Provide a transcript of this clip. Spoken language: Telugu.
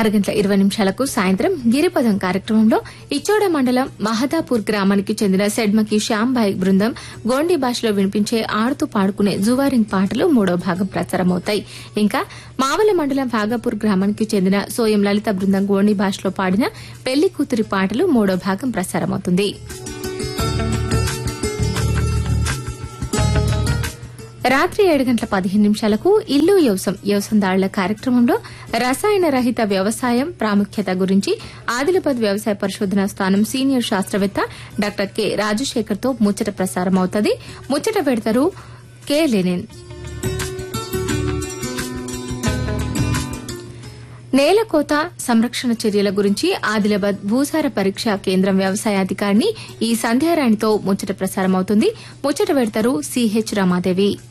ఆరు గంటల ఇరవై నిమిషాలకు సాయంత్రం గిరిపదం కార్యక్రమంలో ఇచ్చోడ మండలం మహదాపూర్ గ్రామానికి చెందిన సెడ్మకి శ్యాంబాయి బృందం గోండి భాషలో వినిపించే ఆడుతూ పాడుకునే జువారింగ్ పాటలు మూడో భాగం ప్రసారమవుతాయి ఇంకా మావల మండలం భాగాపూర్ గ్రామానికి చెందిన సోయం లలిత బృందం గోండి భాషలో పాడిన పెళ్లి కూతురి పాటలు మూడో భాగం ప్రసారమవుతుంది రాత్రి ఏడు గంటల పదిహేను నిమిషాలకు ఇల్లు వ్యవసం వ్యవసందారుల కార్యక్రమంలో రసాయన రహిత వ్యవసాయం ప్రాముఖ్యత గురించి ఆదిలాబాద్ వ్యవసాయ పరిశోధనా స్థానం సీనియర్ శాస్త్రవేత్త డాక్టర్ కె రాజశేఖర్ తో ముచ్చట ప్రసారం అవుతుంది ముచ్చట పెడతారు కె లెనిన్ నేలకోత సంరక్షణ చర్యల గురించి ఆదిలాబాద్ భూసార పరీక్షా కేంద్రం వ్యవసాయ అధికారిని ఈ సంధ్యారాణితో ముచ్చట ప్రసారం అవుతుంది ముచ్చట పెడతారు సిహెచ్ రమాదేవి